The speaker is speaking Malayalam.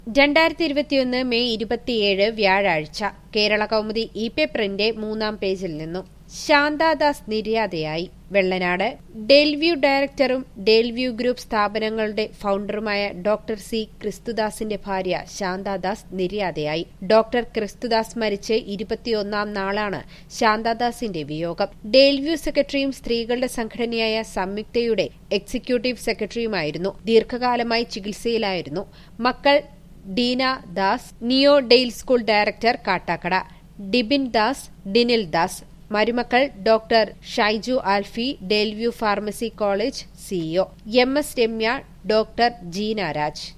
രണ്ടായിരത്തി ഇരുപത്തിയൊന്ന് മെയ് ഇരുപത്തിയേഴ് വ്യാഴാഴ്ച കേരള കൗമുദി ഇ പേപ്പറിന്റെ മൂന്നാം പേജിൽ നിന്നും ശാന്താദാസ് നിര്യാതയായി വെള്ളനാട് ഡേൽവ്യൂ ഡയറക്ടറും ഡേൽവ്യൂ ഗ്രൂപ്പ് സ്ഥാപനങ്ങളുടെ ഫൌണ്ടറുമായ ഡോക്ടർ സി ക്രിസ്തുദാസിന്റെ ഭാര്യ ശാന്താദാസ് നിര്യാതയായി ഡോക്ടർ ക്രിസ്തുദാസ് മരിച്ച് ഇരുപത്തിയൊന്നാം നാളാണ് ശാന്താദാസിന്റെ വിയോഗം ഡേൽവ്യൂ സെക്രട്ടറിയും സ്ത്രീകളുടെ സംഘടനയായ സംയുക്തയുടെ എക്സിക്യൂട്ടീവ് സെക്രട്ടറിയുമായിരുന്നു ദീർഘകാലമായി ചികിത്സയിലായിരുന്നു മക്കൾ Deena Das Neo Dale school director Kattakkada Dibin Das Dinil Das മരുമക്കൾ doctor Shaiju Alphy Dale View pharmacy college CEO M S Ramya doctor Jeena Raj